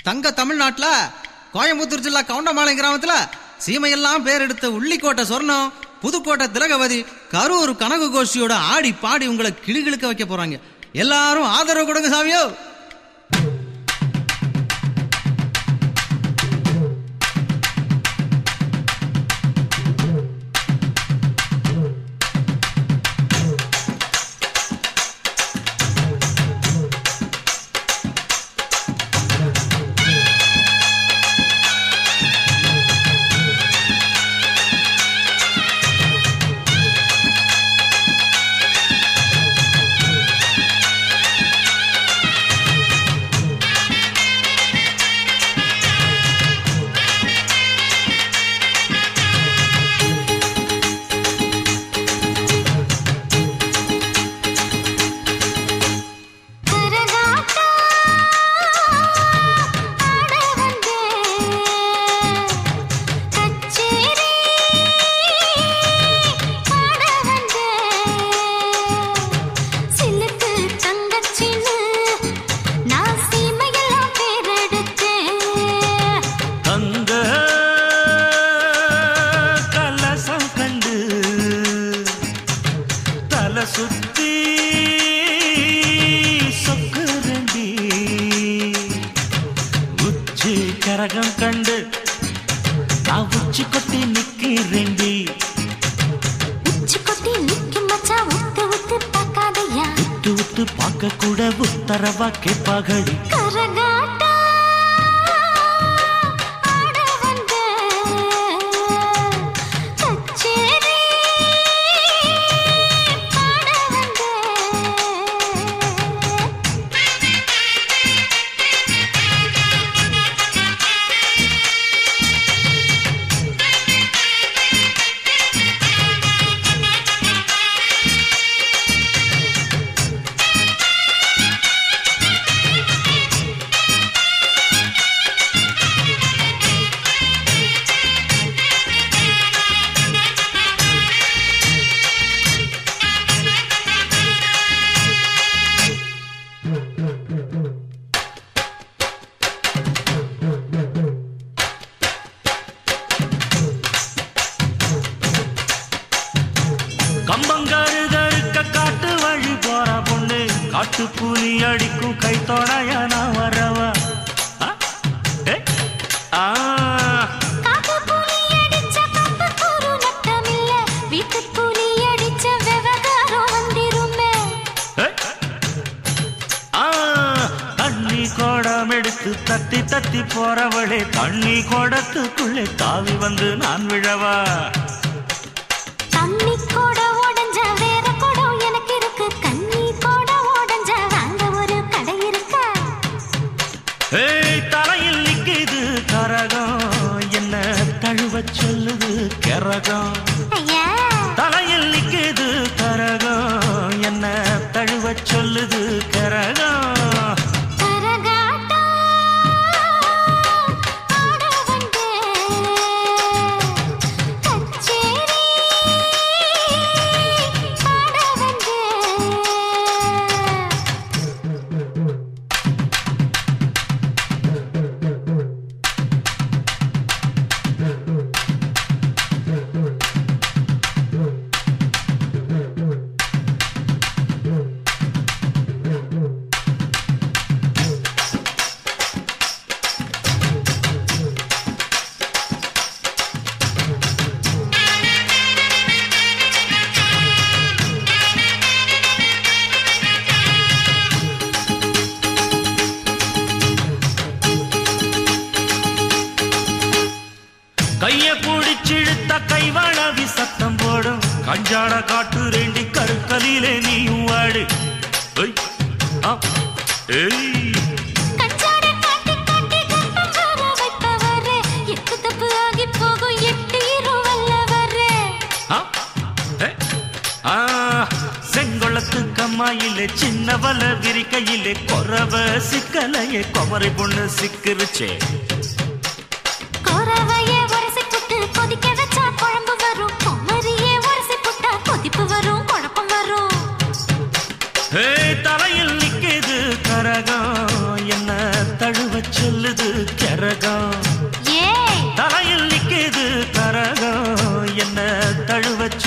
தங்க தமிழ்நாட்டுல கோயம்புத்தூர் ஜில்லா கவுண்டமாலை கிராமத்துல சீமையெல்லாம் பேர் எடுத்த உள்ளிக்கோட்டை சொர்ணம் புதுக்கோட்டை திலகவதி கரூர் கனகு கோஷ்டியோட ஆடி பாடி உங்களை கிளுகிழுக்க வைக்க போறாங்க எல்லாரும் ஆதரவு கொடுங்க சாமியோ கரகாட்டா ஆட வந்தே கச்சேரி பாட வந்தே சிலுக்கு தங்கச்சின்னு நான் சீமையெல்லாம் பேரெடுத்தேன் அங்க கலசம் கண்டு தலை சுத்தி சொக்குரண்டி உச்சி கரகம் கண்டு நான் உச்சி கொட்டி நிக்கிறேண்டி உச்சி கொட்டி நிக்கும் மச்சான் உத்து உத்து பார்க்காதையா விட்டு விட்டு பார்க்க கூட உத்தரவா கேட்பாகடி கரகாட்டா ஆட வந்தே கச்சேரி பாட வந்தே கம்பங்காரு தருக்க காட்டு வழி போற பொண்ணு காட்டு புலி அடிக்கும் கை தொடைய நான் வரவா ஆ? ஏ? ஆ. காட்டு புலி அடிச்ச கம்பு கூறு நட்டமில்ல வீட்டு புலி அடிச்ச விவகாரம் வந்திருமே ஏ? ஆ. தண்ணி கோடம் எடுத்து தத்தி தத்தி போறவளே தண்ணி கோடத்துக்குள்ளே தாவி வந்து நான் விழவா தண்ணி கூட உடஞ்ச வேற குடம் எனக்கு இருக்கு கண்ணி கூட உடஞ்ச வாங்க ஒரு கடை இருக்கா ஏய் தலையில் நிக்குது கரகம் என்ன தழுவ சொல்லுது கரகம் ஐயா தலையில் நிக்குது கரகம் என்ன தழுவ சொல்லுது கரகம் கரகாட்டா ஆட வந்தே கச்சேரி பாட வந்தே கைய பிடிச்சிழுத்த கைவளவி சத்தம் போடும் கஞ்சாட காட்டு ரெண்டி கருக்கலிலே நீயும் வாடு ஏய், ஆ, ஏய். கஞ்சாடை காட்டி காட்டி கப்பம் வர வைப்பவரே எக்கு தப்பு ஆகி போகும் எட்டு இரு வல்லவரே ஆ, ஏ, ஆ, செங்கொளத்து கம்மாயிலே சின்ன வல விரிக்கையிலே கொரவ சிக்கலையே குமரி பொண்ணு சிக்கிருச்சே கோரவையே உரசி புட்டு கொதிக்க வச்சா குழம்பு வரும் குமரியே உரசி புட்டா கொதிப்பு வரும் குழப்பம் வரும் ஏய், தலையில் நிக்குது கரகம் என்ன தழுவ சொல்லுது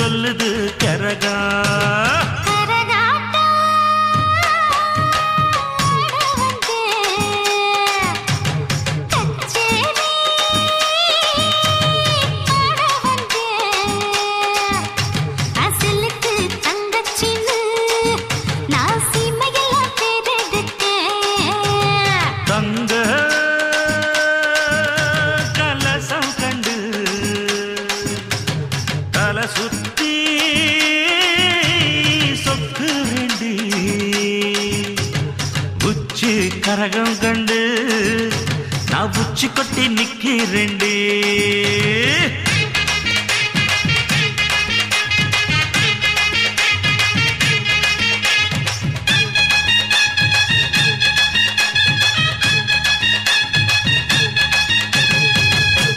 சொல்லுது கரகா கரகாட்டம் ஆட வந்தேன். கச்சேரி பாட வந்தேன். அசலுக்கு தங்கச்சின்னு நான் சீமையெல்லாம் பேரெடுத்தேன். தங்க கலசம் கண்டு தலை சுத்தி சொக்கு ரெண்டு உச்சி கரகம் கண்டு நான் உச்சி கொட்டி நிக்கிறேன்டே